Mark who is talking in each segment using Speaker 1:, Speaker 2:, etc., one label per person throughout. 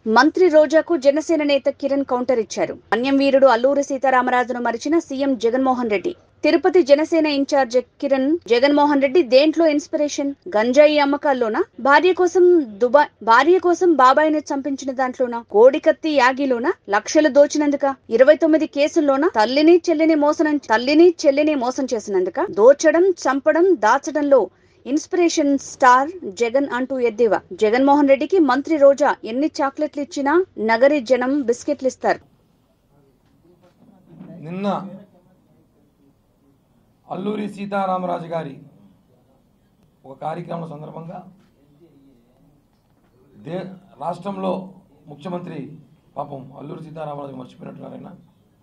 Speaker 1: మంత్రి రోజాకు జనసేన నేత కిరణ్ కౌంటర్ ఇచ్చారు అన్యం వీరుడు అల్లూరి సీతారామరాజును మరిచిన సీఎం జగన్మోహన్ రెడ్డి తిరుపతి జనసేన ఇన్ఛార్జ్ కిరణ్ జగన్మోహన్ రెడ్డి దేంట్లో ఇన్స్పిరేషన్ గంజాయి అమ్మకాల్లోనా భార్య కోసం దుబాయ్ భార్య కోసం బాబాయిని చంపించిన దాంట్లోనా కోడికత్తి యాగిలోనా లక్షలు దోచినందుక ఇరవై తొమ్మిది కేసుల్లోనా తల్లిని చెల్లిని మోసం తల్లిని చెల్లిని మోసం చేసినందుక దోచడం చంపడం దాచడంలో ఇన్స్పిరేషన్ స్టార్ జగన్ అంటూ ఎద్దేవా జగన్మోహన్ రెడ్డికి మంత్రి రోజా ఎన్ని చాక్లెట్లు ఇచ్చినా నగరి జనం బిస్కెట్లు ఇస్తారు
Speaker 2: నిన్న అల్లూరి సీతారామరాజు గారి ఒక కార్యక్రమం సందర్భంగా దే రాష్ట్రంలో ముఖ్యమంత్రి పాపం అల్లూరి సీతారామరాజు మర్చిపోయినట్టున్నారైనా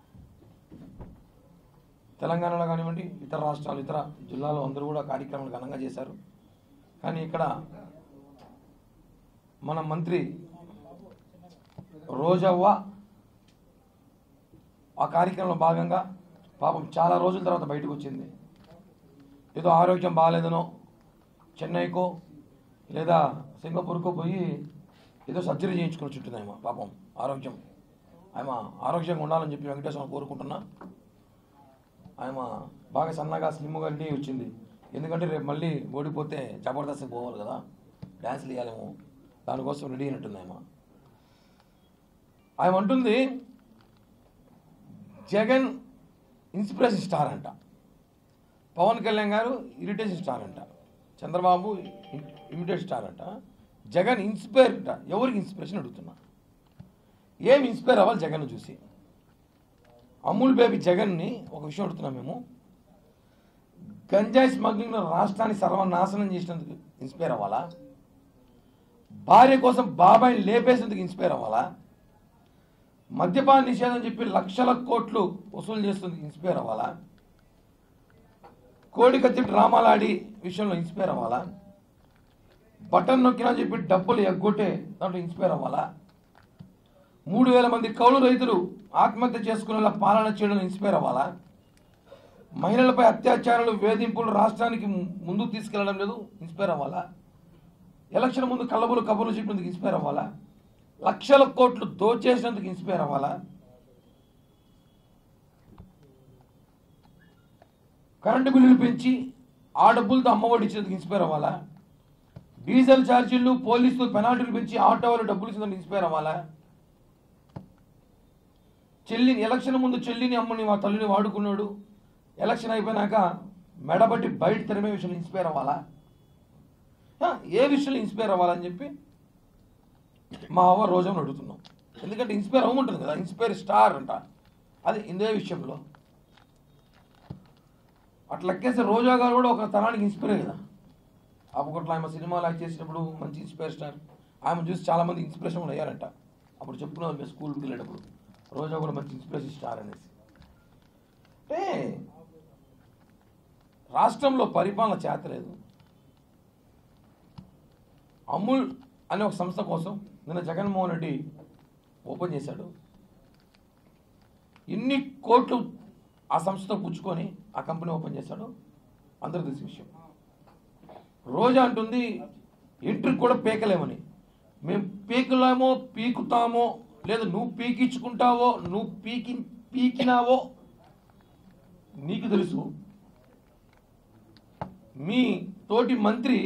Speaker 2: తెలంగాణలో కానివ్వండి ఇతర రాష్ట్రాలు ఇతర జిల్లాలో అందరూ కూడా కార్యక్రమాలు ఘనంగా చేశారు కానీ ఇక్కడ మన మంత్రి రోజవ్వ ఆ కార్యక్రమంలో భాగంగా పాపం చాలా రోజుల తర్వాత బయటకు వచ్చింది ఏదో ఆరోగ్యం బాగాలేదనో చెన్నైకో లేదా సింగపూర్కో పోయి ఏదో సర్జరీ చేయించుకొని చుట్టుంది ఆమె పాపం ఆరోగ్యం ఆమె ఆరోగ్యంగా ఉండాలని చెప్పి వెంకటేశ్వరం కోరుకుంటున్నా ఆమె బాగా సన్నగా స్లిమ్గా రెడీ అయ్యి వచ్చింది ఎందుకంటే రేపు మళ్ళీ ఓడిపోతే జబర్దస్త్ పోవాలి కదా డ్యాన్స్లు వేయాలేమో దానికోసం రెడీ అయినట్టుంది ఆమె ఆమె అంటుంది జగన్ ఇన్స్పిరేషన్ స్టార్ అంట పవన్ కళ్యాణ్ గారు ఇరిటేషన్ స్టార్ అంట చంద్రబాబు ఇమిటేట్ స్టార్ అంట జగన్ ఇన్స్పైర్ అంట ఎవరికి ఇన్స్పిరేషన్ అడుగుతున్నా ఏం ఇన్స్పైర్ అవ్వాలి జగన్ చూసి అమూల్ బేబీ జగన్ని ఒక విషయం అడుగుతున్నాం మేము గంజాయి స్మగ్లింగ్ రాష్ట్రాన్ని సర్వనాశనం చేసినందుకు ఇన్స్పైర్ అవ్వాలా భార్య కోసం బాబాయిని లేపేసేందుకు ఇన్స్పైర్ అవ్వాలా మద్యపాన నిషేధం చెప్పి లక్షల కోట్లు వసూలు చేస్తుంది ఇన్స్పైర్ అవ్వాలా కోడి కత్తి డ్రామాలు ఆడి విషయంలో ఇన్స్పైర్ అవ్వాలా బటన్ నొక్కినా చెప్పి డబ్బులు ఎగ్గొట్టే దాంట్లో ఇన్స్పైర్ అవ్వాలా మూడు వేల మంది కౌలు రైతులు ఆత్మహత్య చేసుకునేలా పాలన చేయడం ఇన్స్పైర్ అవ్వాలా మహిళలపై అత్యాచారాలు వేధింపులు రాష్ట్రానికి ముందుకు తీసుకెళ్లడం లేదు ఇన్స్పైర్ అవ్వాలా ఎలక్షన్ ముందు కళ్ళబులు కబుర్లు చెప్పినందుకు ఇన్స్పైర్ అవ్వాలా లక్షల కోట్లు దోచేసినందుకు ఇన్స్పైర్ అవ్వాలా కరెంటు బిల్లులు పెంచి ఆ డబ్బులతో అమ్మఒడి ఇచ్చినందుకు ఇన్స్పైర్ అవ్వాలా డీజిల్ ఛార్జీలు పోలీసులు పెనాల్టీలు పెంచి ఆటో వాళ్ళు డబ్బులు ఇచ్చినందుకు ఇన్స్పైర్ అవ్వాలా చెల్లిని ఎలక్షన్ ముందు చెల్లిని అమ్మని మా తల్లిని వాడుకున్నాడు ఎలక్షన్ అయిపోయినాక మెడబట్టి బయట తెరమే విషయంలో ఇన్స్పైర్ అవ్వాలా ఆ, ఏ విషయంలో ఇన్స్పైర్ అవ్వాలని చెప్పి మా అవ్వ రోజును అడుగుతున్నాం ఎందుకంటే ఇన్స్పైర్ అవ్వమంటుంది కదా ఇన్స్పైర్ స్టార్ అంట అది ఇదే విషయంలో అట్లా లెక్కేస్తే రోజా గారు కూడా ఒక తరానికి ఇన్స్పైర్ కదా అప్పట్లో ఆమె సినిమాలు యాక్ట్ చేసినప్పుడు మంచి ఇన్స్పైర్ స్టార్ ఆమె చూసి చాలా మంది ఇన్స్పిరేషన్ కూడా అయ్యారంట అప్పుడు చెప్పుకున్నాం మేము స్కూల్కి వెళ్ళేటప్పుడు రోజా కూడా మంచి ఇన్స్పిరేషన్ స్టార్ అనేసి అంటే రాష్ట్రంలో పరిపాలన చేతలేదు అమూల్ అనే ఒక సంస్థ కోసం నిన్న జగన్మోహన్ రెడ్డి ఓపెన్ చేశాడు ఎన్ని కోట్లు ఆ సంస్థతో పుచ్చుకొని ఆ కంపెనీ ఓపెన్ చేశాడు అందరూ తెలిసిన విషయం రోజా అంటుంది ఎంట్రీ కూడా పీకలేమని మేము పీకలేమో పీకుతామో లేదా నువ్వు పీకించుకుంటావో నువ్వు పీకి పీకినావో నీకు తెలుసు మీ తోటి మంత్రి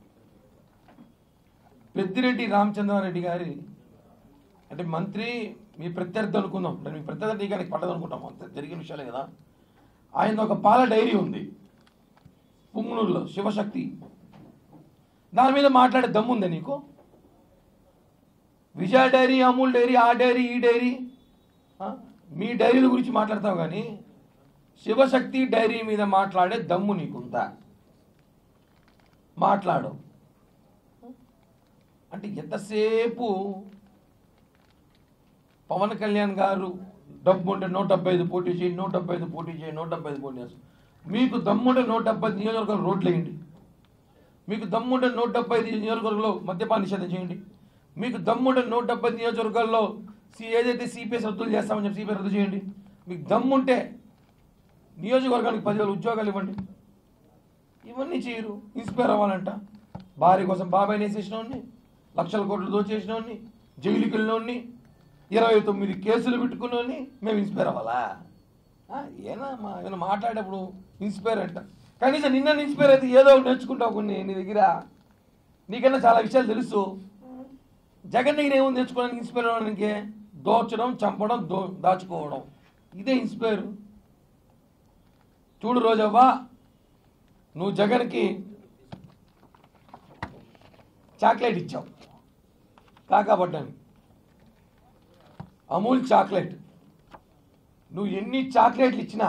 Speaker 2: పెద్దిరెడ్డి రామచంద్రారెడ్డి గారి అంటే మంత్రి మీ ప్రత్యర్థి అనుకుందాం అంటే మీ ప్రత్యర్థి గారికి పడ్డది అనుకుంటాం అంతే జరిగిన విషయాలే కదా ఆయన ఒక పాల డైరీ ఉంది పుంగనూరులో శివశక్తి దాని మీద మాట్లాడే దమ్ము ఉందా నీకు విజయ డైరీ అమూల్ డైరీ ఆ డైరీ ఈ డైరీ ఆ? మీ డైరీల గురించి మాట్లాడతావు కానీ శివశక్తి డైరీ మీద మాట్లాడే దమ్ము నీకుందా మాట్లాడు అంటే ఎంతసేపు పవన్ కళ్యాణ్ గారు డబ్బు ఉంటే నూట డెబ్బై ఐదు పోటీ చేయి నూట డెబ్బై ఐదు పోటీ చేయి నూట డెబ్బై ఐదు పోటీ చేసి మీకు దమ్ముంటే నూట డెబ్బై ఐదు నియోజకవర్గాలు రోడ్లు వేయండి మీకు దమ్ముంటే నూట డెబ్బై ఐదు నియోజకవర్గంలో మద్యపాన నిషేధం చేయండి మీకు దమ్ముంటే నూట డెబ్బై ఐదు నియోజకవర్గాల్లో సి ఏదైతే సిపిఎస్ రద్దులు చేస్తామని చెప్పి సిపిఎస్ రద్దు చేయండి మీకు దమ్ముంటే నియోజకవర్గానికి పదివేల ఉద్యోగాలు ఇవ్వండి ఇవన్నీ చేయరు ఇన్స్పైర్ అవ్వాలంట భార్య కోసం బాబాయ్ వేసేసినవాడిని లక్షల కోట్లు దోచేసినవాడిని జైలుకి వెళ్ళినోడిని ఇరవై తొమ్మిది కేసులు పెట్టుకున్నోడిని మేము ఇన్స్పైర్ అవ్వాలా ఆ, ఏనా మా ఏమైనా మాట్లాడేటప్పుడు ఇన్స్పైర్ అంట కనీసం నిన్న ఇన్స్పైర్ అయితే ఏదో ఒకటి నేర్చుకుంటావు కొన్ని నీ దగ్గర నీకన్నా చాలా విషయాలు తెలుసు జగన్ దగ్గర ఏముంది నేర్చుకోవడానికి ఇన్స్పైర్ అవ్వడానికి దోచడం చంపడం దో దాచుకోవడం ఇదే ఇన్స్పైర్ చూడు రోజవ్వా నువ్వు జగన్కి చాక్లెట్ ఇచ్చావు కాకాపడ్డానికి అమూల్ చాక్లెట్ నువ్వు ఎన్ని చాక్లెట్లు ఇచ్చినా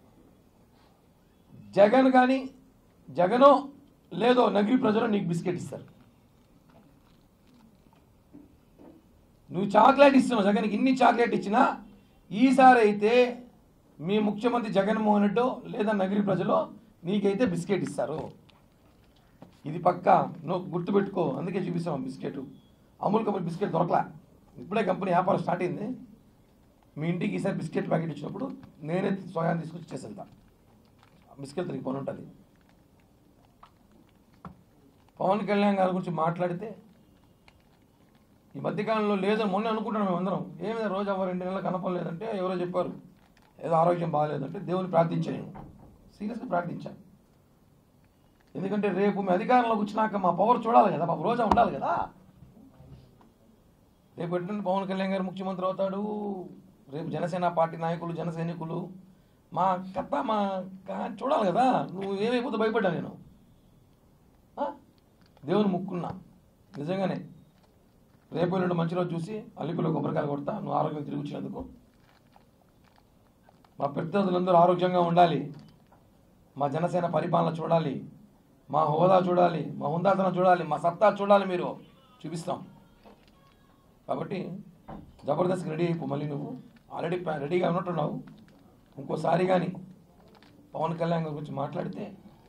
Speaker 2: జగన్ కానీ జగనో లేదో నగిరి ప్రజలు నీకు బిస్కెట్ ఇస్తారు నువ్వు చాక్లెట్ ఇస్తున్నావు జగన్కి ఇన్ని చాక్లెట్ ఇచ్చినా ఈసారి అయితే మీ ముఖ్యమంత్రి జగన్మోహన్ రెడ్డి లేదా నగిరి ప్రజలు నీకైతే బిస్కెట్ ఇస్తారు ఇది పక్క నువ్వు గుర్తుపెట్టుకో అందుకే చూపిస్తాం బిస్కెట్ అమూల్ కంపెనీ బిస్కెట్ దొరకలా ఇప్పుడే కంపెనీ వ్యాపారం స్టార్ట్ అయింది మీ ఇంటికి ఈసారి బిస్కెట్ ప్యాకెట్ ఇచ్చినప్పుడు నేనే స్వయాన్ని తీసుకొచ్చి చేసి వెళ్తా బిస్కెట్ నీకు పని ఉంటుంది పవన్ కళ్యాణ్ గారి గురించి మాట్లాడితే ఈ మధ్యకాలంలో లేదని మొన్న అనుకుంటున్నాం మేమందరం ఏమైనా రోజు అవ్వ రెండు నెలలు కనపడలేదంటే ఎవరో చెప్పారు ఏదో ఆరోగ్యం బాగాలేదంటే దేవుని ప్రార్థించాను నేను సీరియస్గా ప్రార్థించాను ఎందుకంటే రేపు మీ అధికారంలోకి వచ్చినాక మా పవర్ చూడాలి కదా మా రోజా ఉండాలి కదా రేపు ఎట్లంటే పవన్ కళ్యాణ్ గారు ముఖ్యమంత్రి అవుతాడు రేపు జనసేన పార్టీ నాయకులు జన సైనికులు మా కథ మా కా- చూడాలి కదా నువ్వు ఏమైపోతే భయపడ్డా నేను ఆ? దేవుని ముక్కున్నా నిజంగానే రేపు ఎల్లుండి మంచి రోజు చూసి అల్లిపిలో కొబ్బరికాయలు కొడతా నువ్వు ఆరోగ్యం తిరిగి వచ్చినందుకు మా ప్రతినిధులందరూ ఆరోగ్యంగా ఉండాలి మా జనసేన పరిపాలన చూడాలి మా హోదా చూడాలి మా హుందాతనం చూడాలి మా సత్తా చూడాలి మీరు చూపిస్తాం కాబట్టి జబర్దస్త్కి రెడీ అయిపో మళ్ళీ నువ్వు ఆల్రెడీ ప్యా- రెడీగా ఉన్నట్టున్నావు ఇంకోసారి కానీ పవన్ కళ్యాణ్ గారి గురించి మాట్లాడితే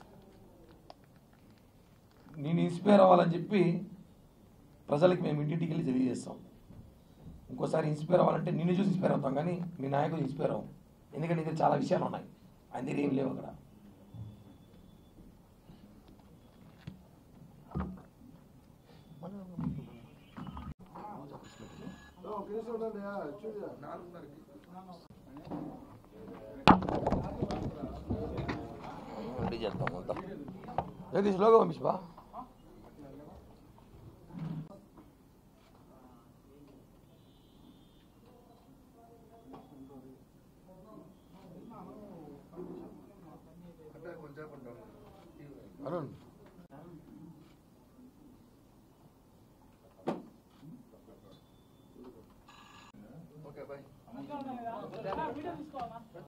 Speaker 2: నేను ఇన్స్పైర్ అవ్వాలని చెప్పి ప్రజలకి మేము ఇంటింటికి వెళ్ళి తెలియజేస్తాం ఇంకోసారి ఇన్స్పైర్ అవ్వాలంటే నిన్ను చూసి ఇన్స్పైర్ అవుతాం కానీ మీ నాయకులు ఇన్స్పైర్ అవ్వం ఎందుకంటే ఇక్కడ చాలా విషయాలు ఉన్నాయి ఆయన దగ్గర ఏం లేవు అక్కడ రెడీ చేద్దాం అంతా ఏది స్లోగా పంపించు బా అరుణ్
Speaker 3: ఓకే బాయ్